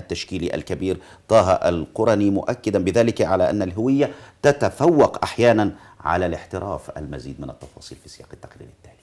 التشكيلي الكبير طه القرني مؤكدا بذلك على أن الهوية تتفوق أحيانا على الاحتراف المزيد من التفاصيل في سياق التقرير التالي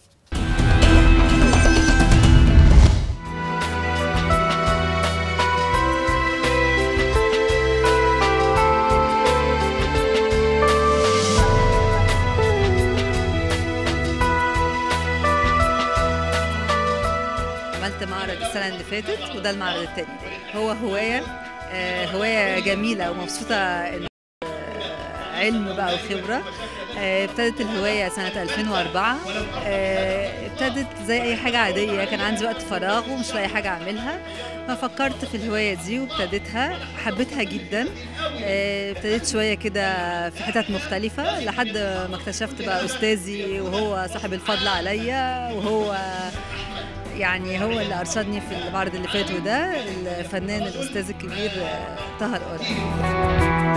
عملت معرض السنة اللي فاتت وده المعرض التاني هو هواية آه، هواية جميلة ومبسوطة إن آه، علم بقى وخبرة آه، ابتدت الهواية سنة 2004 آه، ابتدت زي أي حاجة عادية كان عندي وقت فراغ ومش لاقي حاجة أعملها ففكرت في الهواية دي وابتديتها حبيتها جدا آه، ابتديت شوية كده في حتت مختلفة لحد ما اكتشفت بقى أستاذي وهو صاحب الفضل عليا وهو يعني هو اللي ارشدني في المعرض اللي فات وده الفنان الاستاذ الكبير آه، طه القرني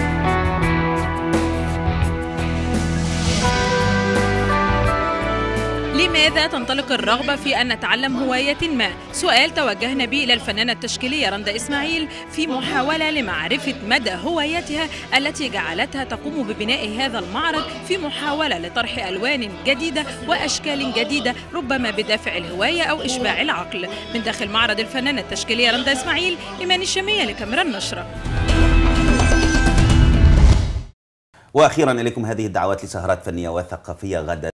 لماذا تنطلق الرغبة في أن نتعلم هواية ما؟ سؤال توجهنا به إلى الفنانة التشكيلية رندا إسماعيل في محاولة لمعرفة مدى هوايتها التي جعلتها تقوم ببناء هذا المعرض في محاولة لطرح ألوان جديدة وأشكال جديدة ربما بدافع الهواية أو إشباع العقل من داخل معرض الفنانة التشكيلية رندا إسماعيل إيمان الشامية لكاميرا النشرة واخيرا اليكم هذه الدعوات لسهرات فنيه وثقافيه غدا